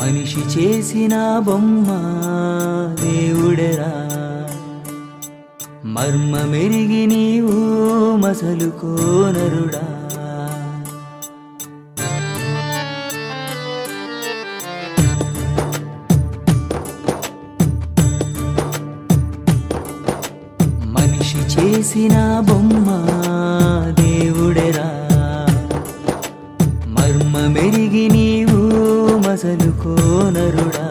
మనిషి చేసిన బొమ్మ దేవుడెరా మర్మమెరిగి నీవు మసలు కోనరుడా మనిషి చేసిన బొమ్మ దేవుడెరా మర్మమెరిగి నీవు మసలు కోనరుడా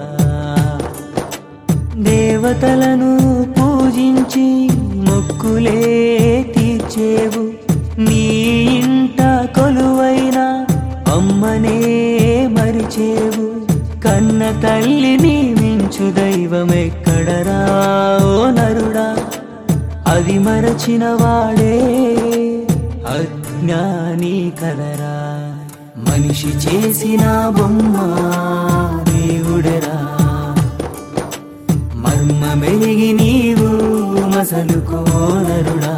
దేవతలను పూజించి మొక్కులే తీర్చేవు నీ ఇంట కొలువైన అమ్మనే మరిచేవు కన్న తల్లిని మించు దైవమెక్కడరా ఓ నరుడా అది మరచిన వాడే అజ్ఞాని కదరా మనిషి చేసిన బొమ్మ దేవుడరా మర్మ మెరిగి నీవు మసలు కోనరుడా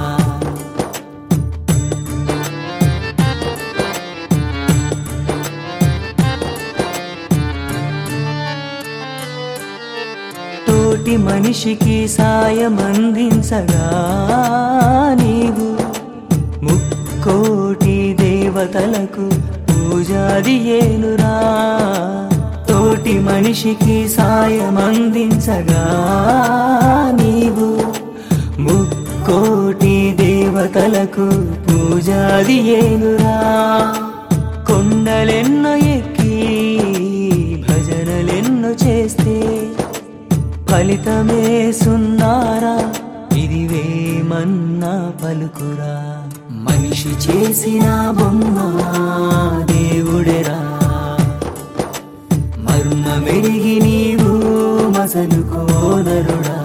తోటి మనిషికి సాయం అందించగా నీవు ముక్కోటి దేవతలకు పూజాది ఏనురా తోటి మనిషికి సాయం అందించగా నీవు ముక్కోటి దేవతలకు పూజాది ఏనురా కొండలెన్నో ఎక్కి భజనలెన్నో చేస్తే ఫలితమే సున్నారా ఇది వేమన్నా పలుకురా మనిషి చేసిన బొమ్మ దేవుడెరా మర్మ మెరిగి నీవు మసలు కోనరుడా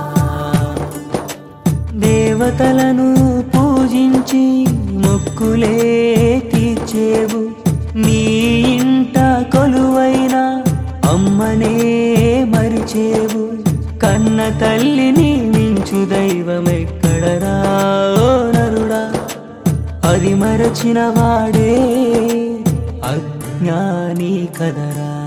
దేవతలను పూజించి మొక్కులే తీర్చేవు నీ ఇంట కొలువైన అమ్మనే మరిచేవు కన్న తల్లిని మించు దైవమెక్కడరా ఓ నరుడా అది మరచిన వాడే అజ్ఞాని కదరా